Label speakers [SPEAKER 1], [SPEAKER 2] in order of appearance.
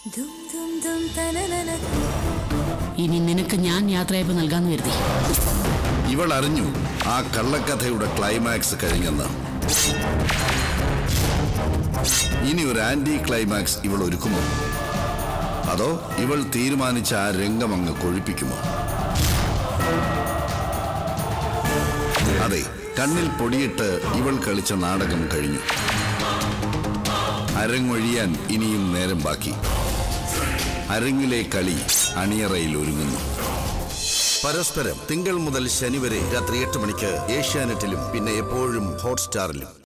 [SPEAKER 1] ദും ദും ദും തനനന
[SPEAKER 2] ഇനി നിനക്ക് ഞാൻ യാത്രയപ്പ് നൽകാന്ന് കരുതി
[SPEAKER 3] ഇവൾ അറിഞ്ഞു ആ കള്ളക്കഥയുടെ ക്ലൈമാക്സ് കഴിഞ്ഞെന്ന് ഇനി ഒരു ആന്റി ക്ലൈമാക്സ് ഇവൾ ഒരുക്കുമോ അതോ ഇവൾ തീരുമാനിച്ച ആ രംഗം അങ്ങ് കൊഴിപ്പിക്കുമോ അതെ കണ്ണിൽ പൊടിയിട്ട് ഇവൾ കളിച്ച നാടകം കഴിഞ്ഞു അരങ്ങൊഴിയാൻ ഇനിയും നേരം ബാക്കി അരങ്ങിലെ കളി അണിയറയിൽ ഒരുങ്ങുന്നു പരസ്പരം തിങ്കൾ മുതൽ ശനി വരെ രാത്രി എട്ട് മണിക്ക് ഏഷ്യാനെറ്റിലും പിന്നെ എപ്പോഴും ഹോട്ട്സ്റ്റാറിലും